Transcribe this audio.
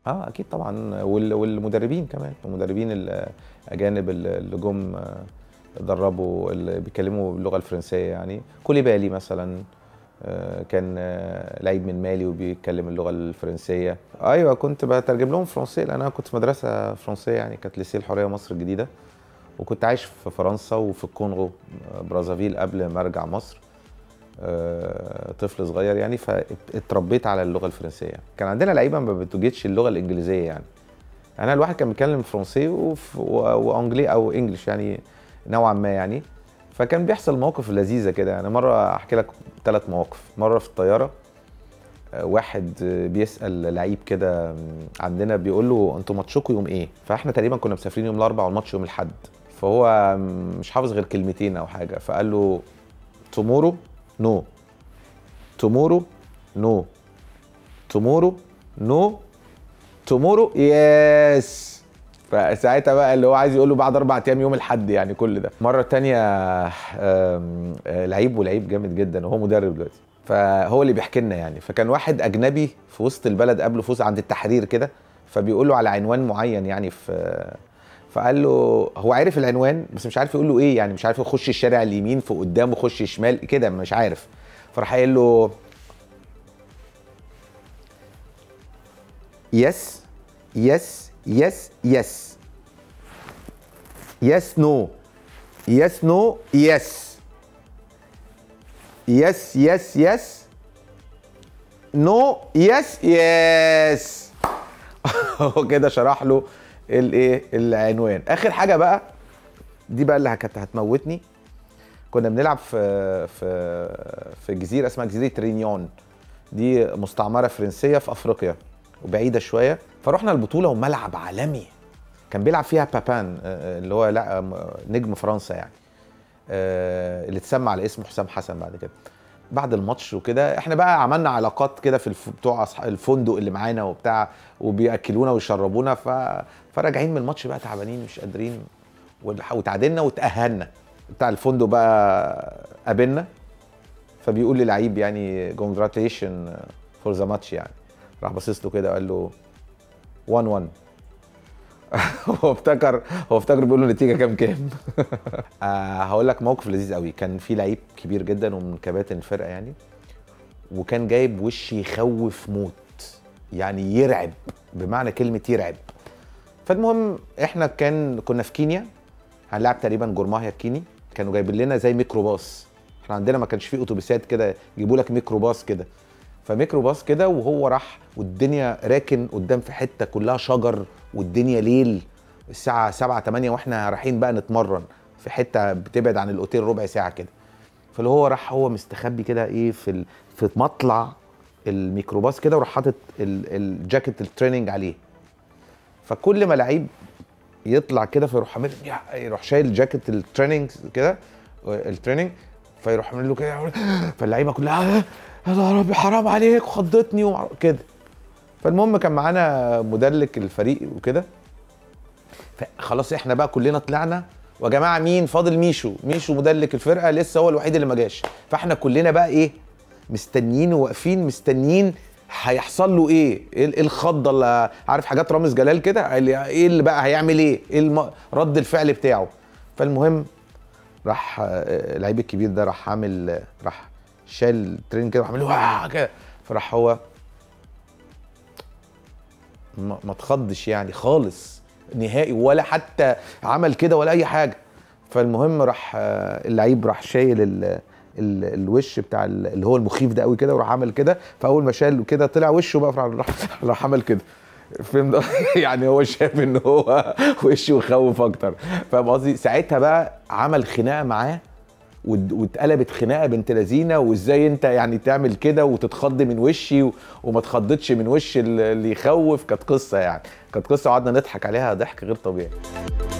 اه اكيد طبعا وال- والمدربين كمان المدربين الاجانب اللي جم آه، دربوا اللي بيتكلموا باللغه الفرنسيه يعني كوليبالي مثلا آه، كان آه، لعيب من مالي وبيتكلم اللغه الفرنسيه ايوه كنت بترجم لهم فرنسي لان انا كنت في مدرسه فرنسيه يعني كانت ليسيه الحريه مصر الجديده وكنت عايش في فرنسا وفي الكونغو آه، برازافيل قبل ما ارجع مصر آه، طفل صغير يعني فاتربيت على اللغه الفرنسيه كان عندنا لعيبه ما بتوجدش اللغه الانجليزيه يعني انا الواحد كان بيتكلم فرنسي وف- و- وانجلي او انجلش يعني نوعا ما يعني فكان بيحصل مواقف لذيذه كده يعني مره احكي لك ثلاث مواقف مره في الطياره آه، واحد آه، بيسال لعيب كده م، عندنا بيقول له انتوا ماتشكم يوم ايه فاحنا تقريبا كنا مسافرين يوم الاربعاء والماتش يوم الاحد فهو م، مش حافظ غير كلمتين او حاجه فقال له تومورو نو تومورو نو تومورو نو تومورو يس فساعتها بقى اللي هو عايز يقول له بعد اربع ايام يوم الاحد يعني كل ده مره تانية آم، آه، لعيب ولعيب جامد جدا وهو مدرب دلوقتي فهو اللي بيحكي لنا يعني فكان واحد اجنبي في وسط البلد قبله فوز عند التحرير كده فبيقول له على عنوان معين يعني في فقال له هو عارف العنوان بس مش عارف يقول له ايه يعني مش عارف يخش الشارع اليمين في قدامه خش شمال كده مش عارف فراح قايل له يس يس يس يس يس نو يس نو يس يس يس يس نو يس يس هو كده شرح له الايه العنوان اخر حاجه بقى دي بقى اللي كانت هتموتني كنا بنلعب في في في جزيره اسمها جزيره رينيون دي مستعمره فرنسيه في افريقيا وبعيده شويه فروحنا البطوله وملعب عالمي كان بيلعب فيها بابان آه، اللي هو لا م- نجم فرنسا يعني آه، اللي اتسمى على اسم حسام حسن بعد كده بعد الماتش وكده احنا بقى عملنا علاقات كده في الف... بتوع أصح- الفندق اللي معانا وبتاع وبياكلونا ويشربونا ف... فراجعين من الماتش بقى تعبانين مش قادرين والح- وتعادلنا وتاهلنا بتاع الفندق بقى قابلنا فبيقول لي لعيب يعني كونجراتيشن فور ذا ماتش يعني راح باصص له كده وقال له 1 1 هو افتكر هو افتكر بيقول له النتيجه كام كام آه هقول لك موقف لذيذ قوي كان في لعيب كبير جدا ومن كباتن الفرقه يعني وكان جايب وش يخوف موت يعني يرعب بمعنى كلمه يرعب فالمهم احنا كان كنا في كينيا هنلعب تقريبا جورماهيا الكيني كانوا جايبين لنا زي ميكروباص احنا عندنا ما كانش فيه اتوبيسات كده يجيبوا لك ميكروباص كده فميكروباص كده وهو راح والدنيا راكن قدام في حته كلها شجر والدنيا ليل الساعه 7 8 واحنا رايحين بقى نتمرن في حته بتبعد عن الاوتيل ربع ساعه كده فاللي هو راح هو مستخبي كده ايه في ال... في مطلع الميكروباص كده وراح حاطط ال... الجاكيت التريننج عليه فكل ما لعيب يطلع كده فيروح عامل يروح شايل جاكيت التريننج كده التريننج فيروح عامل له كده فاللعيبه كلها يا ربي حرام عليك وخضتني ومع- كده فالمهم كان معانا مدلك الفريق وكده فخلاص احنا بقى كلنا طلعنا ويا جماعه مين فاضل ميشو ميشو مدلك الفرقه لسه هو الوحيد اللي ما جاش فاحنا كلنا بقى ايه مستنيين وواقفين مستنيين هيحصل له ايه ايه إيه الخضه اللي عارف حاجات رامز جلال كده اللي- ايه اللي بقى هيعمل ايه ايه الم... رد الفعل بتاعه فالمهم راح آه، اللعيب الكبير ده راح عامل آه، راح شايل الترين كده وعمل له "واه" كده فراح هو ما ما اتخضش يعني خالص نهائي ولا حتى عمل كده ولا اي حاجه فالمهم راح آه، اللعيب راح شايل ال ال الوش بتاع ال- اللي هو المخيف ده قوي كده وراح عمل كده فاول ما شال كده طلع وشه بقى راح راح عمل كده فهمت يعني هو شاف ان هو وشه يخوف اكتر فاهم قصدي ساعتها بقى عمل خناقه معاه وات- واتقلبت خناقه بنت لذينه وازاي انت يعني تعمل كده وتتخض من وشي و- وما تخضتش من وش ال- اللي يخوف كانت قصه يعني كانت قصه وقعدنا نضحك عليها ضحك غير طبيعي